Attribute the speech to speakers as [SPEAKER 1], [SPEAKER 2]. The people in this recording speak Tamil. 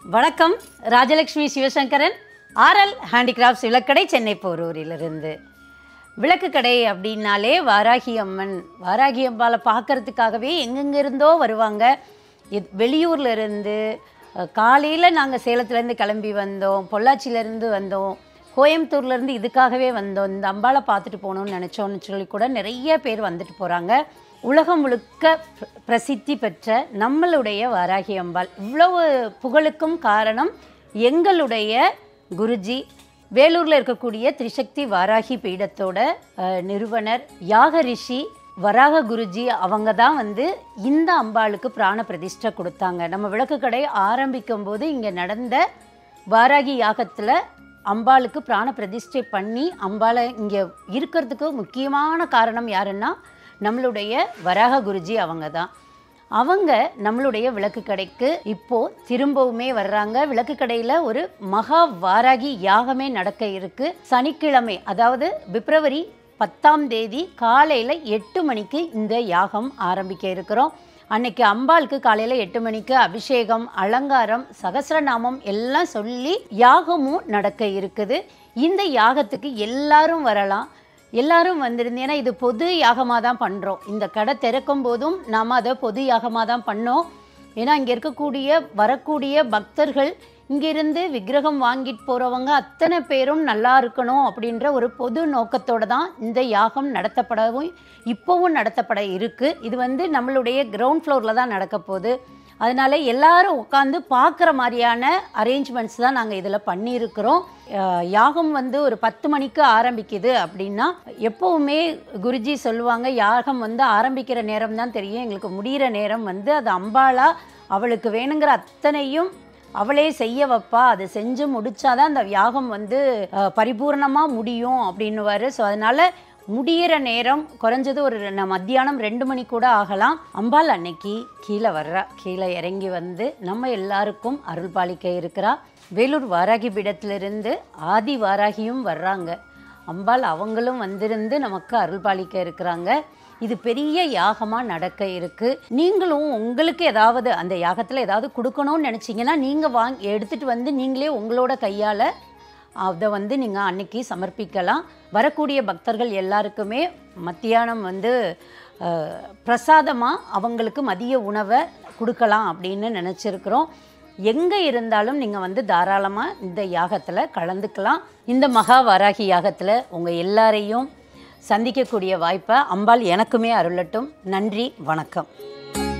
[SPEAKER 1] வணக்கம் ராஜலக்ஷ்மி சிவசங்கரன் ஆர்எல் ஹேண்டிகிராஃப்ட்ஸ் விளக்கடை சென்னை போரூரிலிருந்து விளக்கு கடை அப்படின்னாலே வாராகி அம்மன் வாராகி அம்பாவை பார்க்கறதுக்காகவே எங்கெங்க இருந்தோ வருவாங்க இத்- வெளியூர்ல இருந்து காலையில் நாங்கள் சேலத்துலேருந்து கிளம்பி வந்தோம் பொள்ளாச்சியிலேருந்து வந்தோம் கோயம்புத்தூர்லேருந்து இதுக்காகவே வந்தோம் இந்த அம்பாளை பார்த்துட்டு போகணும்னு நினச்சோன்னு சொல்லி கூட நிறைய பேர் வந்துட்டு போகிறாங்க உலகம் முழுக்க பிர- பிரசித்தி பெற்ற நம்மளுடைய வாராகி அம்பாள் இவ்வளவு புகழுக்கும் காரணம் எங்களுடைய குருஜி வேலூரில் இருக்கக்கூடிய திரிசக்தி வாராகி பீடத்தோட அஹ், நிறுவனர் யாக ரிஷி வராக குருஜி அவங்க தான் வந்து இந்த அம்பாளுக்கு பிராண பிரதிஷ்டை கொடுத்தாங்க நம்ம விளக்கு கடை ஆரம்பிக்கும் போது இங்கே நடந்த வாராகி யாகத்தில் அம்பாளுக்கு பிராண பிரதிஷ்டை பண்ணி அம்பாளை இங்கே இருக்கிறதுக்கு முக்கியமான காரணம் யாருன்னா நம்மளுடைய வராக குருஜி அவங்க தான் அவங்க நம்மளுடைய விளக்கு கடைக்கு இப்போ திரும்பவுமே வர்றாங்க விளக்கு கடையில் ஒரு மகா வாராகி யாகமே நடக்க இருக்கு சனிக்கிழமை அதாவது பிப்ரவரி பத்தாம் தேதி காலையில் எட்டு மணிக்கு இந்த யாகம் ஆரம்பிக்க இருக்கிறோம் அன்னைக்கு அம்பாளுக்கு காலையில் எட்டு மணிக்கு அபிஷேகம் அலங்காரம் சகஸ்ரநாமம் எல்லாம் சொல்லி யாகமும் நடக்க இருக்குது இந்த யாகத்துக்கு எல்லாரும் வரலாம் எல்லாரும் வந்திருந்து ஏன்னா இது பொது யாகமாக தான் பண்ணுறோம் இந்த கடை திறக்கும் போதும் நாம் அதை பொது யாகமாக தான் பண்ணோம் ஏன்னா இங்கே இருக்கக்கூடிய வரக்கூடிய பக்தர்கள் இங்கிருந்து விக்கிரகம் வாங்கிட்டு போகிறவங்க அத்தனை பேரும் நல்லா இருக்கணும் அப்படின்ற ஒரு பொது நோக்கத்தோடு தான் இந்த யாகம் நடத்தப்படவும் இப்போவும் நடத்தப்பட இருக்குது இது வந்து நம்மளுடைய கிரவுண்ட் ஃப்ளோரில் தான் நடக்க போகுது அதனால எல்லாரும் உட்காந்து பார்க்குற மாதிரியான அரேஞ்ச்மெண்ட்ஸ் தான் நாங்கள் இதில் பண்ணியிருக்கிறோம் அஹ் யாகம் வந்து ஒரு பத்து மணிக்கு ஆரம்பிக்குது அப்படின்னா எப்போவுமே குருஜி சொல்லுவாங்க யாகம் வந்து ஆரம்பிக்கிற நேரம் தான் தெரியும் எங்களுக்கு முடிகிற நேரம் வந்து அது அம்பாளா அவளுக்கு வேணுங்கிற அத்தனையும் அவளே செய்ய வைப்பா அதை செஞ்சு முடிச்சாதான் அந்த யாகம் வந்து அஹ், பரிபூர்ணமா முடியும் அப்படின்னுவாரு ஸோ அதனால முடியிற நேரம் குறைஞ்சது ஒரு ந- மத்தியானம் ரெண்டு மணி கூட ஆகலாம் அம்பாள் அன்னைக்கு கீழே வர்றா கீழே இறங்கி வந்து நம்ம எல்லாருக்கும் அருள் பாலிக்க இருக்கிறா வேலூர் வாராகி பீடத்திலிருந்து ஆதி வாராகியும் வர்றாங்க அம்பாள் அவங்களும் வந்திருந்து நமக்கு அருள் பாலிக்க இருக்கிறாங்க இது பெரிய யாகமாக நடக்க இருக்கு நீங்களும் உங்களுக்கு ஏதாவது அந்த யாகத்தில் ஏதாவது கொடுக்கணும்னு நினச்சிங்கன்னா நீங்கள் வாங்கி எடுத்துகிட்டு வந்து நீங்களே உங்களோட கையால் அதை வந்து நீங்கள் அன்னைக்கு சமர்ப்பிக்கலாம் வரக்கூடிய பக்தர்கள் எல்லாருக்குமே மத்தியானம் வந்து பிரசாதமாக அவங்களுக்கு மதிய உணவை கொடுக்கலாம் அப்படின்னு நினச்சிருக்கிறோம் எங்கே இருந்தாலும் நீங்கள் வந்து தாராளமாக இந்த யாகத்தில் கலந்துக்கலாம் இந்த மகா வராகி யாகத்தில் உங்கள் எல்லாரையும் சந்திக்கக்கூடிய வாய்ப்பை அம்பாள் எனக்குமே அருளட்டும் நன்றி வணக்கம்